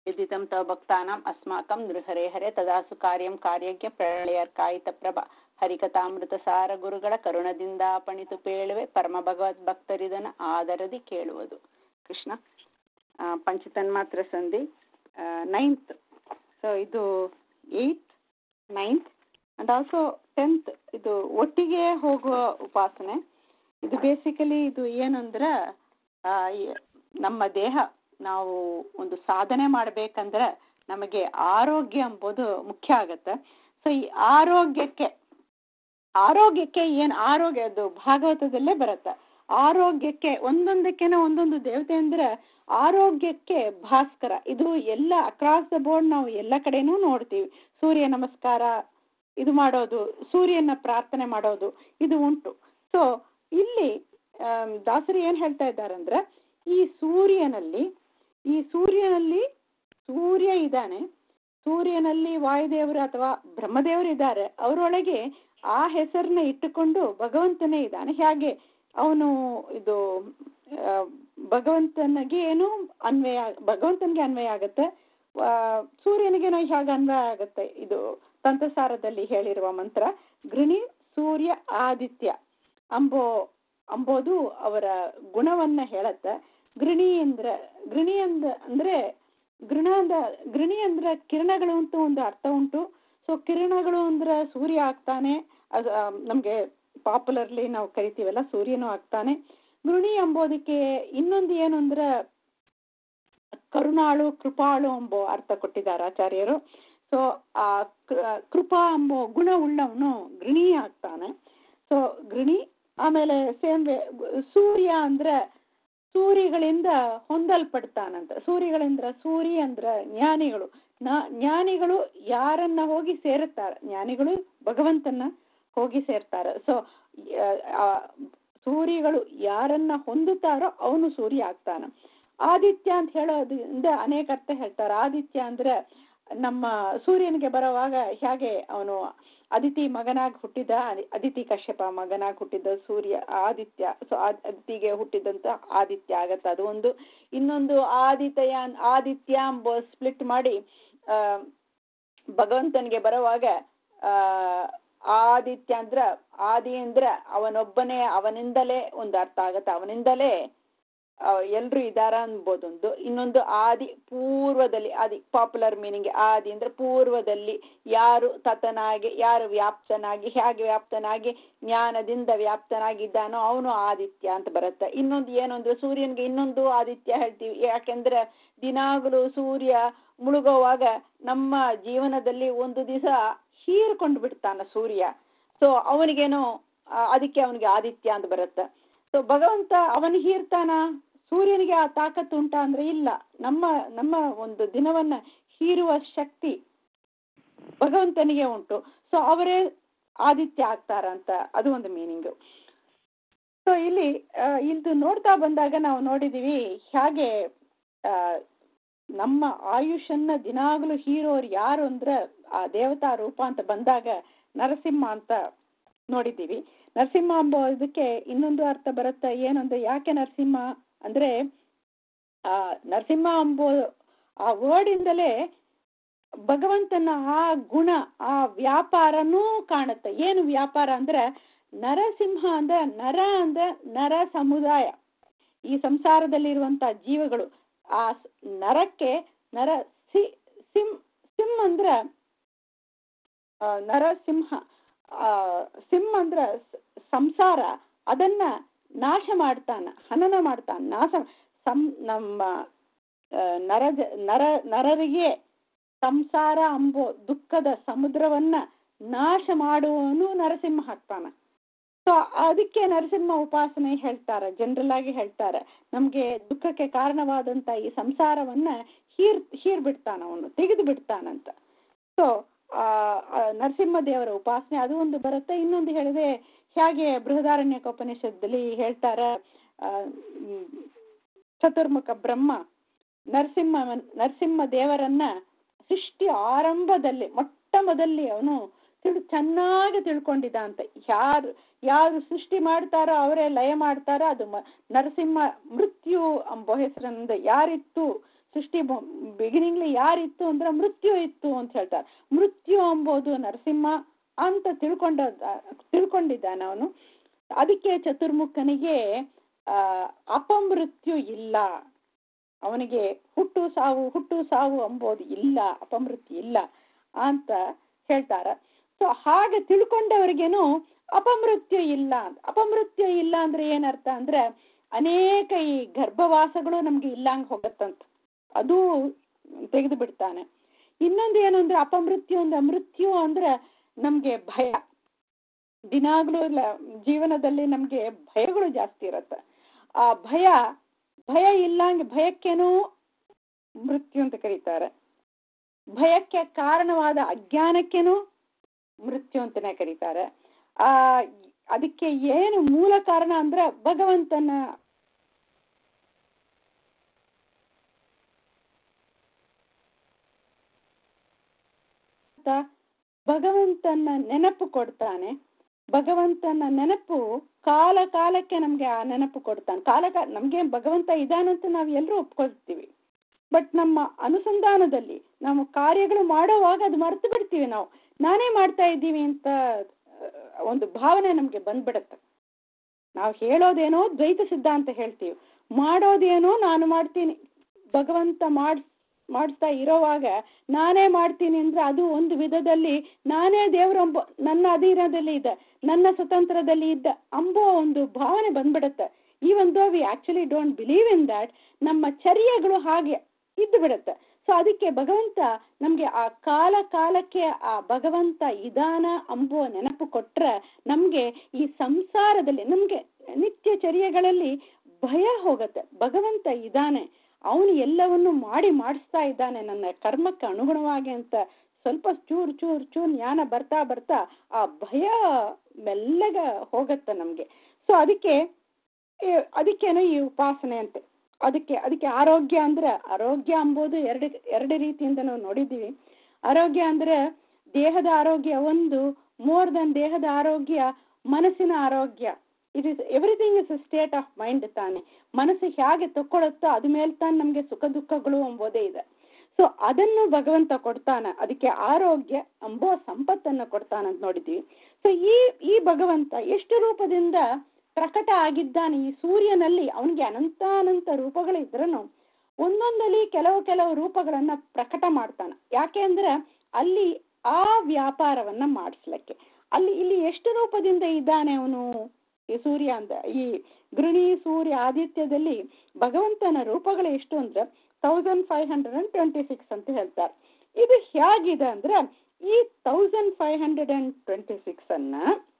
यदिदं तव भक्तानाम् अस्माकं नृहरे हरे ತದಾಸು ಕಾರ್ಯಂ ಕಾರ್ಯಜ್ಞ ಪ್ರಳಯರ್ಕಾಯಿತ ಪ್ರಭ ಹರಿಕಥಾಮೃತಸಾರ ಗುರುಗಳ ಕರುಣದಿಂದ ಪಣಿತು ಪೇಳುವೆ ಪರಮ ಭಗವದ್ ಭಕ್ತರಿದನ ಆದರದಿ ಕೇಳುವುದು ಕೃಷ್ಣ ಆ, ಪಂಚತನ್ಮಾತ್ರ ಸಂಧಿ ನೈನ್ತ್ ಸೊ ಇದು eighth ninth and also tenth ಇದು ಒಟ್ಟಿಗೆ ಹೋಗುವ ಉಪಾಸನೆ ಇದು ಬೇಸಿಕಲಿ ಇದು ಏನಂದ್ರೆ ಆ, ಈ- ನಮ್ಮ ದೇಹ ನಾವು ಒಂದು ಸಾಧನೆ ಮಾಡ್ಬೇಕಂದ್ರೆ ನಮಗೆ ಆರೋಗ್ಯ ಎಂಬುದು ಮುಖ್ಯ ಆಗತ್ತೆ ಸೊ ಈ ಆರೋಗ್ಯಕ್ಕೆ ಆರೋಗ್ಯಕ್ಕೆ ಏನ್ ಆರೋಗ್ಯ ಅದು ಭಾಗವತದಲ್ಲೇ ಬರುತ್ತೆ ಆರೋಗ್ಯಕ್ಕೆ ಒಂದೊಂದಕ್ಕೆನ ಒಂದೊಂದು ದೇವತೆ ಅಂದ್ರೆ ಆರೋಗ್ಯಕ್ಕೆ ಭಾಸ್ಕರ ಇದು ಎಲ್ಲ ಅಕ್ರಾಸ್ ದ ಬೋರ್ಡ್ ನಾವು ಎಲ್ಲ ಕಡೆನೂ ನೋಡ್ತೀವಿ ಸೂರ್ಯ ನಮಸ್ಕಾರ ಇದು ಮಾಡೋದು ಸೂರ್ಯನ ಪ್ರಾರ್ಥನೆ ಮಾಡೋದು ಇದು ಉಂಟು ಸೊ ಇಲ್ಲಿ ಆಮ್, ದಾಸರು ಏನ್ ಹೇಳ್ತಾ ಇದ್ದಾರಂದ್ರೆ ಈ ಸೂರ್ಯನಲ್ಲಿ ಈ ಸೂರ್ಯನಲ್ಲಿ ಸೂರ್ಯ ಇದ್ದಾನೆ ಸೂರ್ಯನಲ್ಲಿ ವಾಯುದೇವರು ಅಥವಾ ಬ್ರಹ್ಮದೇವರು ಇದ್ದಾರೆ ಅವರೊಳಗೆ ಆ ಹೆಸರನ್ನ ಇಟ್ಟುಕೊಂಡು ಭಗವಂತನೇ ಇದ್ದಾನೆ ಹೇಗೆ ಅವನು ಇದು ಆ, ಭಗವಂತನಿಗೆ ಏನು ಅನ್ವಯ ಭಗವಂತನಿಗೆ ಅನ್ವಯ ಆಗತ್ತೆ ಆ, ಸೂರ್ಯನಿಗೇನೋ ಹೇಗೆ ಅನ್ವಯ ಆಗತ್ತೆ ಇದು ತಂತ್ರಸಾರದಲ್ಲಿ ಹೇಳಿರುವ ಮಂತ್ರ ಗೃಣಿ ಸೂರ್ಯ ಆದಿತ್ಯ ಅಂಬೋ ಅಂಬೋದು ಅವರ ಗುಣವನ್ನ ಹೇಳತ್ತೆ ಗೃಣಿ ಅಂದ್ರೆ ಗೃಣಿ ಅಂದ ಅಂದ್ರೆ ಗೃಣ ಅಂದ ಗೃಣಿ ಅಂದ್ರೆ ಕಿರಣಗಳು ಅಂತ ಒಂದು ಅರ್ಥ ಉಂಟು ಸೊ ಕಿರಣಗಳು ಅಂದ್ರೆ ಸೂರ್ಯ ಆಗ್ತಾನೆ ಅದು ಆ, ನಮ್ಗೆ ಪಾಪ್ಯುಲರ್ಲಿ ನಾವು ಕರಿತೀವಲ್ಲ ಸೂರ್ಯನೂ ಆಗ್ತಾನೆ ಗೃಣಿ ಎಂಬುದಕ್ಕೆ ಇನ್ನೊಂದು ಏನು ಅಂದ್ರೆ ಕರುಣಾಳು ಕೃಪಾಳು ಎಂಬೋ ಅರ್ಥ ಕೊಟ್ಟಿದ್ದಾರೆ ಆಚಾರ್ಯರು ಸೊ ಆ ಕೃ- ಕೃಪಾ ಎಂಬೋ ಗುಣವುಳ್ಳವನು ಗೃಣಿ ಆಗ್ತಾನೆ ಸೊ ಗೃಣಿ ಆಮೇಲೆ ಸೇಮ್ ಸೂರ್ಯ ಅಂದ್ರೆ ಸೂರ್ಯಗಳಿಂದ ಹೊಂದಲ್ಪಡ್ತಾನಂತ ಸೂರ್ಯಗಳಿಂದ ಸೂರ್ಯ ಅಂದ್ರ ಜ್ಞಾನಿಗಳು ನಾ- ಜ್ಞಾನಿಗಳು ಯಾರನ್ನ ಹೋಗಿ ಸೇರುತ್ತಾರೆ ಜ್ಞಾನಿಗಳು ಭಗವಂತನ ಹೋಗಿ ಸೇರ್ತಾರೆ ಸೊ ಸೂರ್ಯಗಳು ಯಾರನ್ನ ಹೊಂದುತ್ತಾರೋ ಅವನು ಸೂರ್ಯ ಆಗ್ತಾನ ಆದಿತ್ಯ ಅಂತ ಹೇಳೋದ್ರಿಂದ ಅನೇಕ ಅರ್ಥ ಹೇಳ್ತಾರೆ ಆದಿತ್ಯ ಅಂದ್ರೆ ನಮ್ಮ ಸೂರ್ಯನಿಗೆ ಬರುವಾಗ ಹೇಗೆ ಅವನು ಅದಿತಿ ಮಗನಾಗಿ ಹುಟ್ಟಿದ ಅದಿ- ಅದಿತಿ ಕಶ್ಯಪ ಮಗನಾಗಿ ಹುಟ್ಟಿದ ಸೂರ್ಯ ಆದಿತ್ಯ ಸೊ ಅದಿತಿಗೆ ಹುಟ್ಟಿದಂತ ಆದಿತ್ಯ ಆಗತ್ತೆ ಅದು ಒಂದು ಇನ್ನೊಂದು ಆದಿತ್ಯ ಆದಿತ್ಯ ಎಂಬ ಸ್ಪ್ಲಿಟ್ ಮಾಡಿ ಆ ಭಗವಂತನಿಗೆ ಬರುವಾಗ ಆ ಆದಿತ್ಯ ಅಂದ್ರ ಆದಿ ಅಂದ್ರ ಅವನೊಬ್ಬನೇ ಅವನಿಂದಲೇ ಒಂದು ಅರ್ಥ ಆಗತ್ತೆ ಅವನಿಂದಲೇ ಎಲ್ರು ಇದಾರ ಅನ್ಬೋದೊಂದು ಇನ್ನೊಂದು ಆದಿ ಪೂರ್ವದಲ್ಲಿ ಆದಿ ಪಾಪ್ಯುಲರ್ ಮೀನಿಂಗ್ ಆದಿ ಅಂದ್ರೆ ಪೂರ್ವದಲ್ಲಿ ಯಾರು ತತನಾಗಿ ಯಾರು ವ್ಯಾಪ್ತನಾಗಿ ಹೇಗೆ ವ್ಯಾಪ್ತನಾಗಿ ಜ್ಞಾನದಿಂದ ವ್ಯಾಪ್ತನಾಗಿದ್ದಾನೋ ಅವನು ಆದಿತ್ಯ ಅಂತ ಬರುತ್ತೆ ಇನ್ನೊಂದು ಏನು ಅಂದ್ರೆ ಸೂರ್ಯನ್ಗೆ ಇನ್ನೊಂದು ಆದಿತ್ಯ ಹೇಳ್ತೀವಿ ಯಾಕೆಂದ್ರೆ ದಿನಾಗಲೂ ಸೂರ್ಯ ಮುಳುಗೋವಾಗ ನಮ್ಮ ಜೀವನದಲ್ಲಿ ಒಂದು ದಿವಸ ಹೀರ್ಕೊಂಡು ಬಿಡ್ತಾನ ಸೂರ್ಯ ಸೊ ಅವನಿಗೇನೋ ಆ, ಅದಕ್ಕೆ ಅವನಿಗೆ ಆದಿತ್ಯ ಅಂತ ಬರುತ್ತೆ ಸೊ ಭಗವಂತ ಅವನು ಹೀರ್ತಾನ ಸೂರ್ಯನಿಗೆ ಆ ತಾಕತ್ತು ಉಂಟಾ ಅಂದ್ರೆ ಇಲ್ಲ ನಮ್ಮ ನಮ್ಮ ಒಂದು ದಿನವನ್ನ ಹೀರುವ ಶಕ್ತಿ ಭಗವಂತನಿಗೆ ಉಂಟು ಸೊ ಅವರೇ ಆದಿತ್ಯ ಆಗ್ತಾರಂತ ಅದು ಒಂದು ಮೀನಿಂಗು ಸೊ ಇಲ್ಲಿ ಆ, ಇದು ನೋಡ್ತಾ ಬಂದಾಗ ನಾವು ನೋಡಿದೀವಿ ಹೇಗೆ ಆ, ನಮ್ಮ ಆಯುಷನ್ನ ದಿನಾಗಲೂ ಹೀರೋರು ಯಾರು ಅಂದ್ರೆ ಆ ದೇವತಾ ರೂಪ ಅಂತ ಬಂದಾಗ ನರಸಿಂಹ ಅಂತ ನೋಡಿದ್ದೀವಿ ನರಸಿಂಹ ಎಂಬ ಇದಕ್ಕೆ ಇನ್ನೊಂದು ಅರ್ಥ ಬರುತ್ತೆ ಏನಂದ್ರೆ ಯಾಕೆ ನರಸಿಂಹ ಅಂದ್ರೆ ಆ ನರಸಿಂಹ ಎಂಬೋ ಆ ವರ್ಡ್ ಇಂದಲೇ ಭಗವಂತನ ಆ ಗುಣ ಆ ವ್ಯಾಪಾರನೂ ಕಾಣುತ್ತೆ ಏನು ವ್ಯಾಪಾರ ಅಂದ್ರೆ ನರಸಿಂಹ ಅಂದ್ರೆ ನರ ಅಂದ್ರೆ ನರ ಸಮುದಾಯ ಈ ಸಂಸಾರದಲ್ಲಿರುವಂತ ಜೀವಗಳು ಆ ಸ್- ನರಕ್ಕೆ ನರ ಸಿ ಸಿಂ ಸಿಂ ಅಂದ್ರ ಆ, ನರಸಿಂಹ ಆ, ಸಿಂಹ ಅಂದ್ರ ಸ- ಸಂಸಾರ ಅದನ್ನ ನಾಶ ಮಾಡ್ತಾನ ಹನನ ಮಾಡ್ತಾನ ನಾಶ ಸಂ ನಮ್ಮ ಆ, ನರಜ ನರ ನರರಿಗೆ ಸಂಸಾರ ಅಂಬೋ ದುಃಖದ ಸಮುದ್ರವನ್ನ ನಾಶ ಮಾಡುವವನು ನರಸಿಂಹ ಹಾಕ್ತಾನ ಸೊ ಅದಕ್ಕೆ ನರಸಿಂಹ ಉಪಾಸನೆ ಹೇಳ್ತಾರೆ ಜನರಲ್ ಆಗಿ ಹೇಳ್ತಾರೆ ನಮ್ಗೆ ದುಃಖಕ್ಕೆ ಕಾರಣವಾದಂತ ಈ ಸಂಸಾರವನ್ನ ಹೀರ್ ಹೀರ್ ಬಿಡ್ತಾನ ಅವನು ತೆಗೆದು ಬಿಡ್ತಾನಂತ ಸೊ ಆ ಆ ನರಸಿಂಹ ದೇವರ ಉಪಾಸನೆ ಅದು ಒಂದು ಬರುತ್ತೆ ಇನ್ನೊಂದು ಹೇಳಿದೆ ಹೇಗೆ ಬೃಹದಾರಣ್ಯಕೋಪನಿಷತ್ತಲ್ಲಿ ಹೇಳ್ತಾರೆ ಆ, ಮ್, ಚತುರ್ಮುಖ ಬ್ರಹ್ಮ ನರಸಿಂಹ ನರಸಿಂಹ ದೇವರನ್ನ ಸೃಷ್ಟಿ ಆರಂಭದಲ್ಲಿ ಮೊಟ್ಟ ಮೊದಲಿ ಅವನು ತಿಳು ಚೆನ್ನಾಗಿ ತಿಳ್ಕೊಂಡಿದ್ದ ಅಂತ ಯಾರು ಯಾರು ಸೃಷ್ಟಿ ಮಾಡ್ತಾರೋ ಅವರೇ ಲಯ ಮಾಡ್ತಾರೋ ಅದು ಮ- ನರಸಿಂಹ ಮೃತ್ಯು ಎಂಬ ಹೆಸರಿಂದ ಯಾರಿತ್ತು ಸೃಷ್ಟಿ ಬ- ಬಿಗಿನಿಂಗ್ಲಿ ಯಾರಿತ್ತು ಅಂದ್ರೆ ಮೃತ್ಯು ಇತ್ತು ಅಂತ ಹೇಳ್ತಾರೆ ಮೃತ್ಯು ಎಂಬುದು ನರಸಿಂಹ ಅಂತ ತಿಳ್ಕೊಂಡ ತಿಳ್ಕೊಂಡಿದ್ದಾನೆ ಅವನು ಅದಕ್ಕೆ ಚತುರ್ಮುಖನಿಗೆ ಆ ಅಪಮೃತ್ಯು ಇಲ್ಲ ಅವನಿಗೆ ಹುಟ್ಟು ಸಾವು ಹುಟ್ಟು ಸಾವು ಎಂಬುದು ಇಲ್ಲ ಅಪಮೃತ್ಯು ಇಲ್ಲ ಅಂತ ಹೇಳ್ತಾರೆ ಸೊ ಹಾಗೆ ತಿಳ್ಕೊಂಡವರಿಗೇನು ಅಪಮೃತ್ಯು ಇಲ್ಲ ಅಂತ ಅಪಮೃತ್ಯು ಇಲ್ಲ ಅಂದ್ರೆ ಏನರ್ಥ ಅಂದ್ರೆ ಅನೇಕ ಈ ಗರ್ಭವಾಸಗಳು ನಮ್ಗೆ ಇಲ್ಲಂಗ್ ಹೋಗತ್ತಂತ ಅದು ತೆಗೆದು ಬಿಡ್ತಾನೆ ಇನ್ನೊಂದು ಏನು ಅಂದ್ರೆ ಅಪಮೃತ್ಯು ಅಂದ್ರೆ ಮೃತ್ಯು ಅಂದ್ರೆ ನಮ್ಗೆ ಭಯ ದಿನಾಗ್ಲೂ ಜೀವನದಲ್ಲಿ ನಮ್ಗೆ ಭಯಗಳು ಜಾಸ್ತಿ ಇರತ್ತೆ ಆ ಭಯ ಭಯ ಇಲ್ಲಂಗೆ ಭಯಕ್ಕೇನೋ ಮೃತ್ಯು ಅಂತ ಕರೀತಾರೆ ಭಯಕ್ಕೆ ಕಾರಣವಾದ ಅಜ್ಞಾನಕ್ಕೇನು ಮೃತ್ಯು ಅಂತಾನೆ ಕರೀತಾರೆ ಆ ಅದಕ್ಕೆ ಏನು ಮೂಲ ಕಾರಣ ಅಂದ್ರೆ ಭಗವಂತನ ಭಗವಂತನ ನೆನಪು ಕೊಡ್ತಾನೆ ಭಗವಂತನ ನೆನಪು ಕಾಲ ಕಾಲಕ್ಕೆ ನಮ್ಗೆ ಆ ನೆನಪು ಕೊಡ್ತಾನೆ ಕಾಲ ಕಾಲ ನಮ್ಗೆ ಭಗವಂತ ಇದಾನಂತ ನಾವು ಎಲ್ಲರೂ ಒಪ್ಕೊಳ್ತೀವಿ ಬಟ್ ನಮ್ಮ ಅನುಸಂಧಾನದಲ್ಲಿ ನಾವು ಕಾರ್ಯಗಳು ಮಾಡೋವಾಗ ಅದು ಮರೆತು ಬಿಡ್ತೀವಿ ನಾವು ನಾನೇ ಮಾಡ್ತಾ ಇದ್ದೀವಿ ಅಂತ ಒಂದು ಭಾವನೆ ನಮ್ಗೆ ಬಂದ್ಬಿಡತ್ತೆ ನಾವು ಹೇಳೋದೇನೋ ದ್ವೈತ ಸಿದ್ಧಾಂತ ಹೇಳ್ತೀವಿ ಮಾಡೋದೇನೋ ನಾನು ಮಾಡ್ತೀನಿ ಭಗವಂತ ಮಾಡ್ ಮಾಡಿಸ್ತಾ ಇರೋವಾಗ ನಾನೇ ಮಾಡ್ತೀನಿ ಅಂದ್ರೆ ಅದು ಒಂದು ವಿಧದಲ್ಲಿ ನಾನೇ ದೇವರೊಬ್ಬ ನನ್ನ ಅಧೀನದಲ್ಲಿ ಇದೆ ನನ್ನ ಸ್ವತಂತ್ರದಲ್ಲಿ ಇದ್ದ ಅಂಬೋ ಒಂದು ಭಾವನೆ ಬಂದ್ಬಿಡುತ್ತೆ even though we actually don't believe in that ನಮ್ಮ ಚರ್ಯಗಳು ಹಾಗೆ ಇದ್ದು ಬಿಡುತ್ತೆ ಸೊ ಅದಕ್ಕೆ ಭಗವಂತ ನಮ್ಗೆ ಆ ಕಾಲ ಕಾಲಕ್ಕೆ ಆ ಭಗವಂತ ಇದಾನ ಅಂಬುವ ನೆನಪು ಕೊಟ್ರೆ ನಮ್ಗೆ ಈ ಸಂಸಾರದಲ್ಲಿ ನಮ್ಗೆ ನಿತ್ಯ ಚರ್ಯಗಳಲ್ಲಿ ಭಯ ಹೋಗತ್ತೆ ಭಗವಂತ ಇದ್ದಾನೆ ಅವನು ಎಲ್ಲವನ್ನು ಮಾಡಿ ಮಾಡಿಸ್ತಾ ಇದ್ದಾನೆ ನನ್ನ ಕರ್ಮಕ್ಕೆ ಅನುಗುಣವಾಗಿ ಅಂತ ಸ್ವಲ್ಪ ಚೂರ್ ಚೂರ್ ಚೂರ್ ಜ್ಞಾನ ಬರ್ತಾ ಬರ್ತಾ ಆ ಭಯ ಮೆಲ್ಲಗ ಹೋಗತ್ತೆ ನಮ್ಗೆ ಸೊ ಅದಕ್ಕೆ ಅದಕ್ಕೇನು ಈ ಉಪಾಸನೆ ಅಂತೆ ಅದಕ್ಕೆ ಅದಕ್ಕೆ ಆರೋಗ್ಯ ಅಂದ್ರೆ ಆರೋಗ್ಯ ಅಂಬೋದು ಎರಡು ಎರಡು ರೀತಿಯಿಂದ ನಾವು ನೋಡಿದ್ದೀವಿ ಆರೋಗ್ಯ ಅಂದ್ರೆ ದೇಹದ ಆರೋಗ್ಯ ಒಂದು ಮೋರ್ ದನ್ ದೇಹದ ಆರೋಗ್ಯ ಮನಸ್ಸಿನ ಆರೋಗ್ಯ it is everything is state of mind ತಾನೆ ಮನಸ್ಸು ಹೇಗೆ ತಕ್ಕೊಳ್ಳುತ್ತೋ ಅದ ಮೇಲೆ ತಾನೆ ನಮಗೆ ಸುಖ ದುಃಖಗಳು ಎಂಬುದೇ ಇದೆ ಸೊ ಅದನ್ನು ಭಗವಂತ ಕೊಡ್ತಾನ ಅದಕ್ಕೆ ಆರೋಗ್ಯ ಎಂಬೋ ಸಂಪತ್ತನ್ನು ಕೊಡ್ತಾನಂತ ನೋಡಿದ್ದೀವಿ ಸೊ ಈ ಈ ಭಗವಂತ ಎಷ್ಟು ರೂಪದಿಂದ ಪ್ರಕಟ ಆಗಿದ್ದಾನೆ ಈ ಸೂರ್ಯನಲ್ಲಿ ಅವನಿಗೆ ಅನಂತಾನಂತ ರೂಪಗಳಿದ್ರೂ ಒಂದೊಂದಲ್ಲಿ ಕೆಲವು ಕೆಲವು ರೂಪಗಳನ್ನ ಪ್ರಕಟ ಮಾಡ್ತಾನ ಯಾಕೆ ಅಂದ್ರೆ ಅಲ್ಲಿ ಆ ವ್ಯಾಪಾರವನ್ನ ಮಾಡಿಸ್ಲಿಕ್ಕೆ ಅಲ್ಲಿ ಇಲ್ಲಿ ಎಷ್ಟು ರೂಪದಿಂದ ಇದ್ದಾನೆ ಅವನು ಈ ಸೂರ್ಯ ಅಂತ ಈ ಗೃಣಿ ಸೂರ್ಯ ಆದಿತ್ಯದಲ್ಲಿ ಭಗವಂತನ ರೂಪಗಳು ಎಷ್ಟು ಅಂದ್ರೆ thousand five hundred and twenty six ಅಂತ ಹೇಳ್ತಾರೆ ಇದು ಹೇಗಿದೆ ಅಂದ್ರೆ ಈ thousand five hundred and twenty six ಅನ್ನ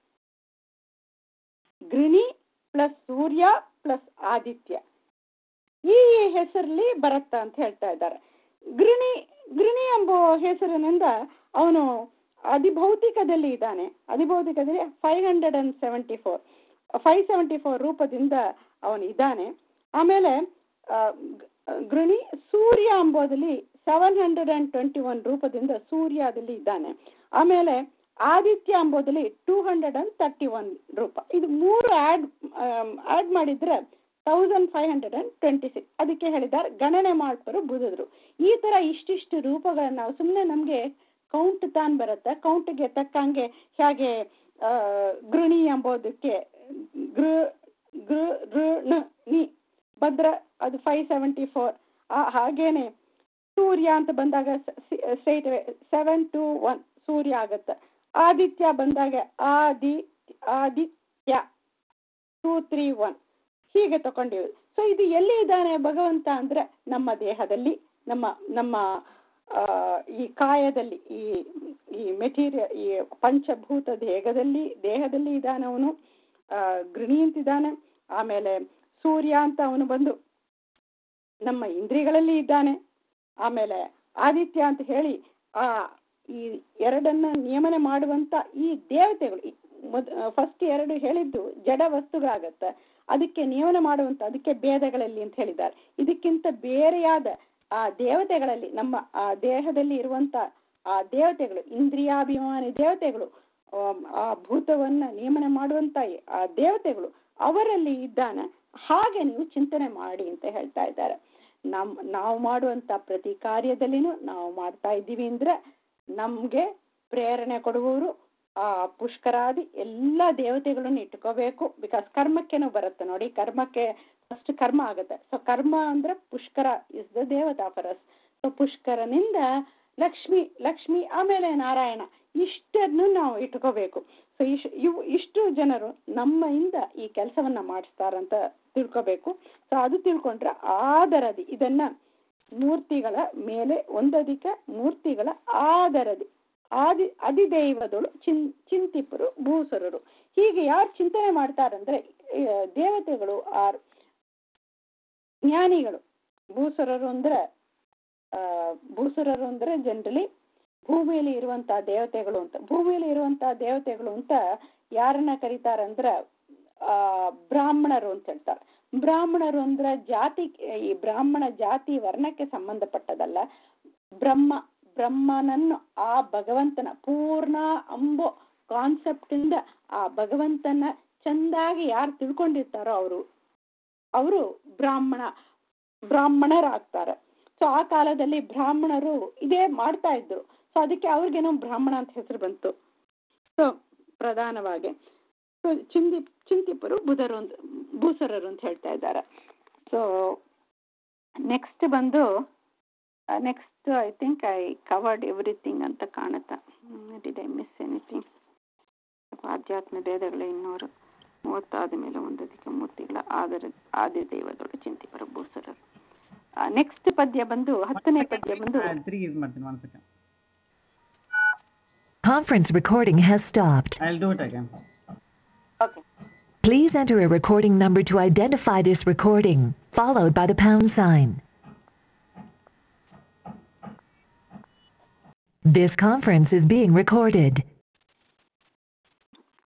ಗೃಣಿ ಪ್ಲಸ್ ಸೂರ್ಯ ಪ್ಲಸ್ ಆದಿತ್ಯ ಈ ಹೆಸರಲ್ಲಿ ಬರತ್ತ ಅಂತ ಹೇಳ್ತಾ ಇದ್ದಾರೆ ಗೃಣಿ ಗೃಣಿ ಎಂಬ ಹೆಸರಿನಿಂದ ಅವನು ಅಧಿಭೌತಿಕದಲ್ಲಿ ಇದ್ದಾನೆ ಅಧಿಭೌತಿಕದಲ್ಲಿ five hundred and seventy four five seventy four ರೂಪದಿಂದ ಅವನು ಇದ್ದಾನೆ ಆಮೇಲೆ ಗೃಣಿ ಸೂರ್ಯ ಎಂಬುದಲ್ಲಿ seven hundred and twenty one ರೂಪದಿಂದ ಸೂರ್ಯದಲ್ಲಿ ಇದ್ದಾನೆ ಆಮೇಲೆ ಆದಿತ್ಯ ಎಂಬುದಲ್ಲಿ two hundred and thirty one ರೂಪ ಇದು ಮೂರು ಆಡ್ ಆಡ್ ಮಾಡಿದ್ರೆ thousand five hundred and twenty six ಅದಕ್ಕೆ ಹೇಳಿದ್ದಾರೆ ಗಣನೆ ಮಾಡ್ತಾರೆ ಬುಧದ್ರು ಈ ತರ ಇಷ್ಟಿಷ್ಟು ರೂಪಗಳನ್ನ ನಾವು ಸುಮ್ಮನೆ ನಮಗೆ ಕೌಂಟ್ ತಾನ್ ಬರುತ್ತೆ ಕೌಂಟ್ಗೆ ತಕ್ಕಂಗೆ ಹೇಗೆ ಗೃಣಿ ಎಂಬುದಕ್ಕೆ ಗೃ ಗೃ ಋಣ ನಿ ಭದ್ರ ಅದು ಫೈವ್ ಸೆವೆಂಟಿ ಫೋರ್ ಹಾಗೇನೆ ಸೂರ್ಯ ಅಂತ ಬಂದಾಗ straight seven two one Surya ಆಗತ್ತೆ ಆದಿತ್ಯ ಬಂದಾಗ ಆದಿ ಆದಿತ್ಯ ಟೂ ತ್ರೀ ಒನ್ ಹೀಗೆ ತಗೊಂಡಿವಿ ಸೊ ಇದು ಎಲ್ಲಿ ಇದ್ದಾನೆ ಭಗವಂತ ಅಂದ್ರೆ ನಮ್ಮ ದೇಹದಲ್ಲಿ ನಮ್ಮ ನಮ್ಮ ಈ ಕಾಯದಲ್ಲಿ ಈ ಈ ಮೆಟೀರಿಯಲ್ ಈ ಪಂಚಭೂತ ದೇಹದಲ್ಲಿ ದೇಹದಲ್ಲಿ ಇದ್ದಾನೆ ಅವನು ಗೃಣಿ ಅಂತಿದ್ದಾನೆ ಆಮೇಲೆ ಸೂರ್ಯ ಅಂತ ಅವನು ಬಂದು ನಮ್ಮ ಇಂದ್ರಿಯಗಳಲ್ಲಿ ಇದ್ದಾನೆ ಆಮೇಲೆ ಆದಿತ್ಯ ಅಂತ ಹೇಳಿ ಆ ಈ ಎರಡನ್ನ ನಿಯಮನೆ ಮಾಡುವಂತ ಈ ದೇವತೆಗಳು ಮೊದ್ ಫಸ್ಟ್ ಎರಡು ಹೇಳಿದ್ದು ಜಡ ವಸ್ತುಗಳಾಗತ್ತೆ ಅದಕ್ಕೆ ನಿಯಮನ ಮಾಡುವಂತ ಅದಕ್ಕೆ ಭೇದಗಳಲ್ಲಿ ಅಂತ ಹೇಳಿದ್ದಾರೆ ಇದಕ್ಕಿಂತ ಬೇರೆಯಾದ ಆ ದೇವತೆಗಳಲ್ಲಿ ನಮ್ಮ ಆ ದೇಹದಲ್ಲಿ ಇರುವಂತ ಆ ದೇವತೆಗಳು ಇಂದ್ರಿಯಾಭಿಮಾನಿ ದೇವತೆಗಳು ಆ ಭೂತವನ್ನ ನಿಯಮನ ಮಾಡುವಂತ ಆ ದೇವತೆಗಳು ಅವರಲ್ಲಿ ಇದ್ದಾನೆ ಹಾಗೆ ನೀವು ಚಿಂತನೆ ಮಾಡಿ ಅಂತ ಹೇಳ್ತಾ ಇದ್ದಾರೆ ನಮ್ ನಾವು ಮಾಡುವಂತ ಪ್ರತಿ ಕಾರ್ಯದಲ್ಲಿನೂ ನಾವು ಮಾಡ್ತಾ ಇದ್ದೀವಿ ಅಂದ್ರೆ ನಮ್ಗೆ ಪ್ರೇರಣೆ ಕೊಡುವವರು ಆ ಪುಷ್ಕರಾದಿ ಎಲ್ಲ ದೇವತೆಗಳನ್ನು ಇಟ್ಕೋಬೇಕು ಬಿಕಾಸ್ ಕರ್ಮಕ್ಕೆನೂ ಬರುತ್ತೆ ನೋಡಿ ಕರ್ಮಕ್ಕೆ ಫಸ್ಟ್ ಕರ್ಮ ಆಗುತ್ತೆ ಸೊ ಕರ್ಮ ಅಂದ್ರೆ ಪುಷ್ಕರ ಇಸ್ ದ ದೇವತಾ ಫರಸ್ ಸೊ ಪುಷ್ಕರನಿಂದ ಲಕ್ಷ್ಮಿ ಲಕ್ಷ್ಮಿ ಆಮೇಲೆ ನಾರಾಯಣ ಇಷ್ಟನ್ನು ನಾವು ಇಟ್ಕೋಬೇಕು ಸೊ ಇಶ್ ಇವು ಇಷ್ಟು ಜನರು ನಮ್ಮಿಂದ ಈ ಕೆಲಸವನ್ನ ಮಾಡಿಸ್ತಾರಂತ ತಿಳ್ಕೋಬೇಕು ಸೊ ಅದು ತಿಳ್ಕೊಂಡ್ರೆ ಆದರದಿ ಇದನ್ನ ಮೂರ್ತಿಗಳ ಮೇಲೆ ಒಂದಧಿಕ ಮೂರ್ತಿಗಳ ಆದರದಿ ಆದಿ ಅಧಿದೈವದಳು ಚಿನ್ ಚಿಂತಿಪರು ಭೂಸರರು ಹೀಗೆ ಯಾರು ಚಿಂತನೆ ಮಾಡ್ತಾರಂದ್ರೆ ಆ, ದೇವತೆಗಳು ಆರ್ ಜ್ಞಾನಿಗಳು ಭೂಸರರು ಅಂದ್ರೆ ಆ ಭೂಸುರರು ಅಂದ್ರೆ ಜನರಲಿ ಭೂಮಿಯಲ್ಲಿ ಇರುವಂತಹ ದೇವತೆಗಳು ಅಂತ ಭೂಮಿಯಲ್ಲಿ ಇರುವಂತಹ ದೇವತೆಗಳು ಅಂತ ಯಾರನ್ನ ಕರೀತಾರಂದ್ರ ಆ ಬ್ರಾಹ್ಮಣರು ಅಂತ ಹೇಳ್ತಾರೆ ಬ್ರಾಹ್ಮಣರು ಅಂದ್ರೆ ಜಾತಿ ಈ ಬ್ರಾಹ್ಮಣ ಜಾತಿ ವರ್ಣಕ್ಕೆ ಸಂಬಂಧಪಟ್ಟದಲ್ಲ ಬ್ರಹ್ಮ ಬ್ರಹ್ಮನನ್ನು ಆ ಭಗವಂತನ ಪೂರ್ಣ ಅಂಬೋ ಕಾನ್ಸೆಪ್ಟ್ ಇಂದ ಆ ಭಗವಂತನ ಚಂದಾಗಿ ಯಾರು ತಿಳ್ಕೊಂಡಿರ್ತಾರೋ ಅವರು ಅವರು ಬ್ರಾಹ್ಮಣ ಬ್ರಾಹ್ಮಣರಾಗ್ತಾರೆ ಸೊ ಆ ಕಾಲದಲ್ಲಿ ಬ್ರಾಹ್ಮಣರು ಇದೇ ಮಾಡ್ತಾ ಇದ್ರು ಸೊ ಅದಕ್ಕೆ ಅವ್ರಿಗೇನೋ ಬ್ರಾಹ್ಮಣ ಅಂತ ಹೆಸರು ಬಂತು ಸೊ ಪ್ರಧಾನವಾಗಿ ಸೊ ಚಿಂದಿ ಚಿಂತಿಪರು ಬುಧರು ಅಂತ ಭೂಸರರು ಅಂತ ಹೇಳ್ತಾ ಇದ್ದಾರೆ ಸೊ ನೆಕ್ಸ್ಟ್ ಬಂದು next I think I covered everything ಅಂತ ಕಾಣುತ್ತೆ ಡಿಡ್ ಐ ಮಿಸ್ ಎನಿಥಿಂಗ್ ಆಧ್ಯಾತ್ಮ ಭೇದಗಳ ಇನ್ನೂರು ಮೂವತ್ತಾದ ಮೇಲೆ ಒಂದಧಿಕ ಮೂರ್ತಿಗಳ ಆದರ ಆದಿ ದೈವದೊಳು ಚಿಂತಿಪರ ಭೂಸರರು ನೆಕ್ಸ್ಟ್ ಪದ್ಯ ಬಂದು ಹತ್ತನೇ ಪದ್ಯ ಬಂದು ತಿರುಗಿ ಇದು ಮಾಡ್ತೀನಿ one second Conference recording has stopped. I will do it again okay Please enter a recording number to identify this recording, followed by the pound sign. This conference is being recorded.